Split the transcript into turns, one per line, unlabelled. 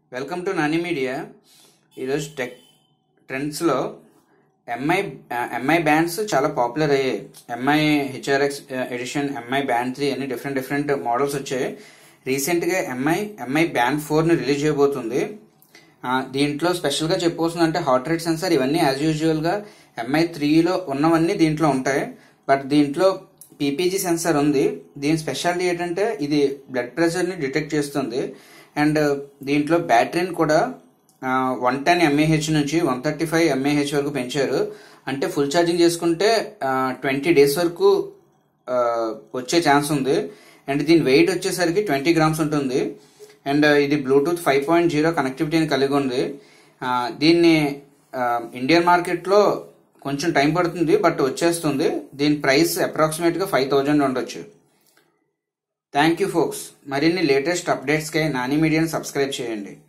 welcome to Nani media ఈరోజు tech ట్రెండ్స్లో MI MI bands చాలా పాపులర్ అయ్యాయి MI HRX edition MI band three అని డిఫరెంట్ డిఫరెంట్ మోడల్స్ వచ్చాయి రీసెంట్గా ఎంఐ ఎంఐ బ్యాండ్ ఫోర్ని రిలీజ్ చేయబోతుంది ఆ, దీంట్లో స్పెషల్గా చెప్పుకోవాల్సిందంటే హార్ట్ రేట్ సెన్సార్ ఇవన్నీ యాజ్ యూజువల్గా ఎంఐ త్రీలో ఉన్నవన్నీ దీంట్లో ఉంటాయి బట్ దీంట్లో పీపీజీ సెన్సార్ ఉంది దీని స్పెషాలిటీ ఏంటంటే ఇది బ్లడ్ ప్రెషర్ని డిటెక్ట్ చేస్తుంది అండ్ దీంట్లో బ్యాటరీని కూడా వన్ టెన్ ఎంఏహెచ్ నుంచి వన్ థర్టీ ఫైవ్ ఎంఏహెచ్ వరకు పెంచారు అంటే ఫుల్ ఛార్జింగ్ చేసుకుంటే ట్వంటీ డేస్ వరకు ఆ, వచ్చే ఛాన్స్ ఉంది అండ్ దీని వెయిట్ వచ్చేసరికి ట్వంటీ గ్రామ్స్ ఉంటుంది అండ్ ఇది బ్లూటూత్ ఫైవ్ పాయింట్ జీరో కనెక్టివిటీని కలిగి ఉంది ఆ, దీన్ని ఆ, ఇండియన్ మార్కెట్లో కొంచెం టైం పడుతుంది బట్ వచ్చేస్తుంది దీని ప్రైస్ అప్రాక్సిమేట్గా ఫైవ్ థౌజండ్ ఉండొచ్చు థ్యాంక్ యూ ఫోక్స్ మరిన్ని లేటెస్ట్ అప్డేట్స్కై నాని మీడియాని సబ్స్క్రైబ్ చేయండి